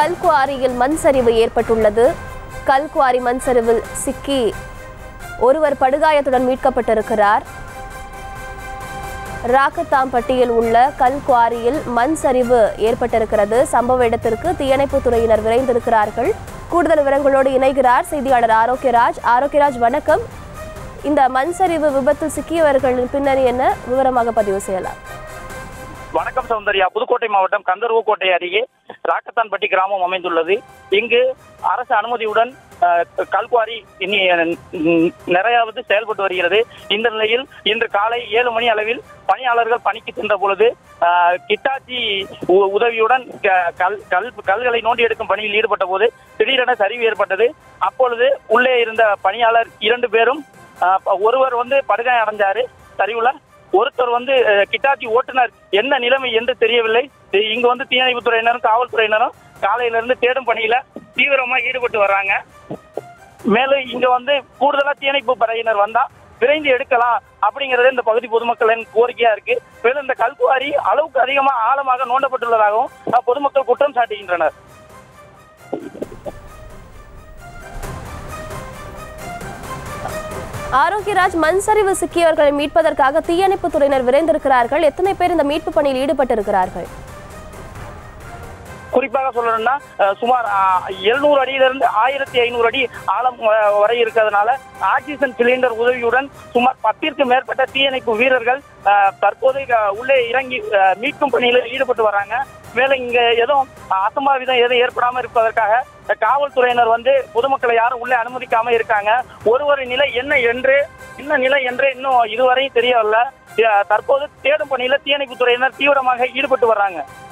கல்குவாரியில் மண் சரிவு ஏற்பட்டுள்ளது கல்குவாரி மண் சரிவில் சிக்கி ஒருவர் படுகாயத்துடன் மீட்கப்பட்டிருக்கிறார் ராக்கத்தாம்பட்டியில் உள்ள கல்குவாரியில் மண் சரிவு ஏற்பட்டிருக்கிறது சம்பவ இடத்திற்கு தீயணைப்புத் துறையினர் விரைந்திருக்கிறார்கள் கூடுதல் விவரங்களோடு இணைகிறார் செய்தியாளர் ஆரோக்கியராஜ் ஆரோக்கியராஜ் வணக்கம் இந்த மண் சரிவு விபத்தில் சிக்கியவர்களின் பின்னணி என்ன விவரமாக பதிவு செய்யலாம் வணக்கம் சௌந்தர்யா புதுக்கோட்டை மாவட்டம் கந்தர்வக்கோட்டை அருகே ராக்கத்தான்பட்டி கிராமம் அமைந்துள்ளது இங்கு அரசு அனுமதியுடன் அஹ், கல்குவாரி இனி ம், நிறையாவது செயல்பட்டு வருகிறது இந்த நிலையில் இன்று காலை ஏழு மணி அளவில் பணியாளர்கள் பணிக்கு சென்ற பொழுது அஹ், கிட்டாச்சி உ- உதவியுடன் க- கல் கல் கல்களை நோண்டி எடுக்கும் பணியில் ஈடுபட்ட போது திடீரென சரிவு ஏற்பட்டது அப்பொழுது உள்ளே இருந்த பணியாளர் இரண்டு பேரும் அஹ், ஒருவர் வந்து படுகாயம் அடைஞ்சாரு சரிவுல ஒருத்தர் வந்து அஹ், கிட்டாச்சி ஓட்டுநர் என்ன நிலைமை என்று தெரியவில்லை இ- இங்க வந்து தீயணைப்பு துறையினரும் காவல்துறையினரும் காலையில இருந்து தேடும் பணியில தீவிரமா ஈடுபட்டு வர்றாங்க மேலும் இங்க வந்து கூடுதலா தீயணைப்பு படையினர் வந்தா விரைந்து எடுக்கலாம் அப்படிங்கறது இந்த பகுதி பொதுமக்களின் கோரிக்கையா இருக்கு மேலும் இந்த கல்குவாரி அளவுக்கு அதிகமா ஆழமாக நோண்டப்பட்டுள்ளதாகவும் அஹ், பொதுமக்கள் குற்றம் சாட்டுகின்றனர் ஆரோக்கியராஜ் மண் சரிவு சிக்கியவர்களை மீட்பதற்காக தீயணைப்புத் துறையினர் விரைந்திருக்கிறார்கள் எத்தனை பேர் இந்த மீட்பு பணியில் ஈடுபட்டிருக்கிறார்கள் குறிப்பாக சொல்லணும்னா அஹ், சுமார் எழுநூறு அடியிலிருந்து ஆயிரத்தி ஐநூறு அடி ஆழம் வ- வரை இருக்கிறதுனால ஆக்சிஜன் சிலிண்டர் உதவியுடன் சுமார் பத்திற்கு மேற்பட்ட தீயணைப்பு வீரர்கள் அஹ், தற்போது அஹ், உள்ளே இறங்கி அஹ், மீட்கும் பணியில் ஈடுபட்டு வராங்க மேலும் இங்க எதுவும் அசம்பாவிதம் எதுவும் ஏற்படாம இருப்பதற்காக அஹ், காவல்துறையினர் வந்து பொதுமக்களை யாரும் உள்ளே அனுமதிக்காம இருக்காங்க ஒருவர் நிலை என்ன என்று என்ன நிலை என்று இன்னும் இதுவரை தெரியவில்லை அஹ், தற்போது தேடும் பணியில தீயணைப்பு துறையினர் தீவிரமாக ஈடுபட்டு வர்றாங்க